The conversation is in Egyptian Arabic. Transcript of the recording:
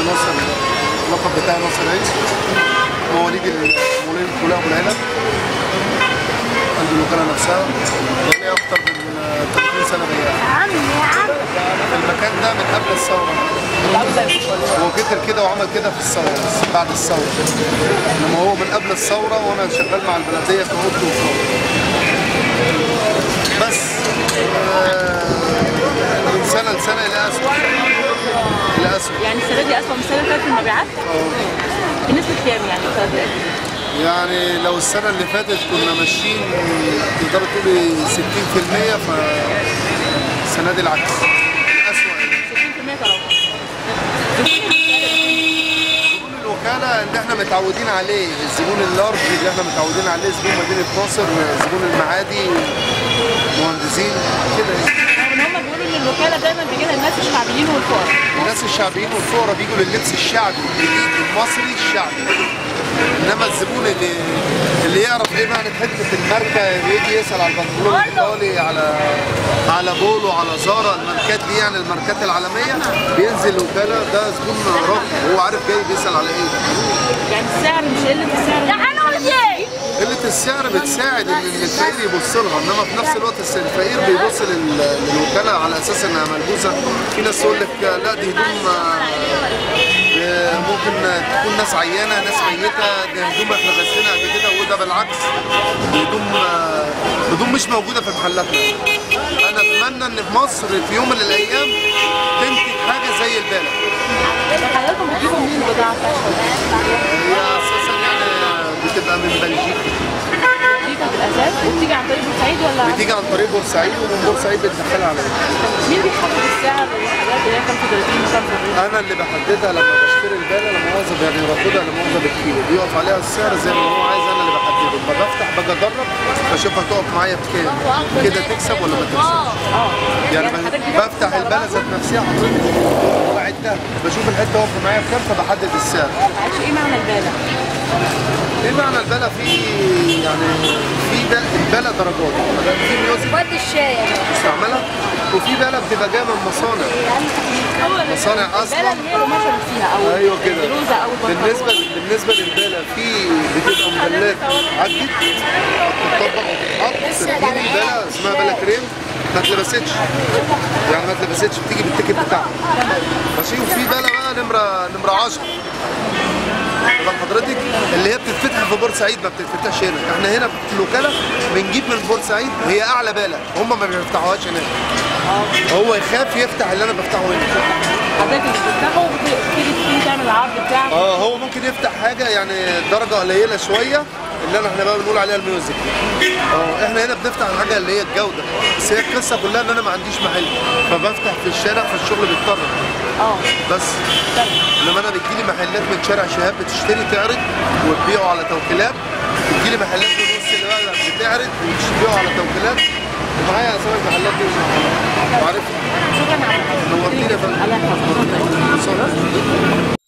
ناصر اللقب بتاعي ناصر عيد مواليد المولين كلها ابو العنب عندي الوكاله نفسها بقالي اكتر من 30 سنه بياع المكان ده من قبل الثوره هو كتر كده وعمل كده في الثوره بس بعد الثوره انما هو من قبل الثوره وانا شغال مع البلديه كعضو وفاضي بس آه، من سنه لسنه الى اسوء الى اسوء يعني السنه دي اسوء من السنه اللي فاتت في المبيعات بنسبه كام يعني السنة دي؟ يعني لو السنة اللي فاتت كنا ماشيين تقدر تقولي 60% فالسنة دي العكس الأسوأ 60% تراجع زبون الوكالة اللي احنا متعودين عليه الزبون اللارج اللي احنا متعودين عليه زبون مدينة ناصر زبون المعادي مهندسين كده يعني. رغم ان هم بيقولوا ان الوكاله دايما بيجي لها الناس الشعبيين والفقراء الناس الشعبيين والفقراء بيجوا لللبس الشعبي الجديد المصري الشعبي انما الزبون اللي اللي يعرف ايه معنى حته الماركه بيجي يسال على البنطلون الايطالي على على بولو على زارا الماركات دي يعني الماركات العالميه بينزل الوكاله ده زبون راقي هو عارف جاي بيسال على ايه يعني السعر مش قله السعر قله السعر بتساعد ان الفقير يبص لها انما في نفس الوقت الس- الفقير بيبص لل- للوكاله على اساس انها ملبوسه في ناس تقول لك لا دي هدوم آه، آه، ممكن تكون ناس عيانه ناس ميته دي هدوم احنا غسلنا قبل كده وده بالعكس دي هدوم آه، هدوم مش موجوده في محلاتنا انا اتمنى ان في مصر في يوم من الايام تنتج حاجه زي البالة حضراتكم بتجيبوا منين البضاعه بتاعتكم؟ هي اساسا يعني بتبقى من بلجيكا دي في الاساس وبتيجي عن طريق بورسعيد ولا بتيجي عن طريق بورسعيد ومن بورسعيد بتدخلها على مين بيحدد السعر والحاجات اللي هي 35 و 45 انا اللي بحددها لما بشتري البالة لما مؤاخذة يعني باخدها لما مؤاخذة بالكيلو بيقف عليها السعر زي ما هو عايز انا اللي بحدده لما بفتح باجي اجرب بشوفها تقف معايا بكام كده تكسب ولا ما تكسبش اه يعني حضرتك ب- بتاخد بفتح السعر البالة بس؟ ذات نفسها حضرتك وبعدها بشوف الحتة واقفة معايا بكام فبحدد السعر معلش ايه معنى البالة؟ ايه معنى البالة في يعني في بال- البالة درجات في ميوزك ود الشاي بستعملها وفي بالة بتبقى جاية من مصانع مصانع أصلاً. البالة اللي هي القماشة اللي فيها او ايوه كده البلوزة او البنطلون بالنسبه بالنسبه للبالة في بتبقى موديلات عدت بتطبق وتتحط تديني بالة اسمها بالة كريم ما اتلبستش يعني ما اتلبستش بتيجي بالتيكت بتاعها ماشي وفي بالة بقى نمرة نمرة 10 طبعا حضرتك اللي هي بتتفتح في بورسعيد ما بتتفتحش هنا احنا هنا في الوكاله بنجيب من بورسعيد هي اعلى بالة هم ما بيفتحوهاش هناك هو يخاف يفتح اللي انا بفتحه هنا حضرتك اللي بتفتحه وبتبتدي تبتدي تعمل العرض بتاعك اه هو ممكن يفتح حاجه يعني درجه قليله شويه اللي انا احنا بقى بنقول عليها الميوزك اه احنا هنا بنفتح الحاجه اللي هي الجوده بس هي القصه كلها ان انا ما عنديش محل فبفتح في الشارع فالشغل بيتطرف اه بس انما انا بتجيلي محلات من شارع شهاب بتشتري تعرض وتبيعه على توكيلات بتجيلي محلات من نص البلد بتعرض وتبيعه على توكيلات ومعايا اسامي المحلات دي وعارفها شكرا على نورتينا يا فندم الله يحفظك صح.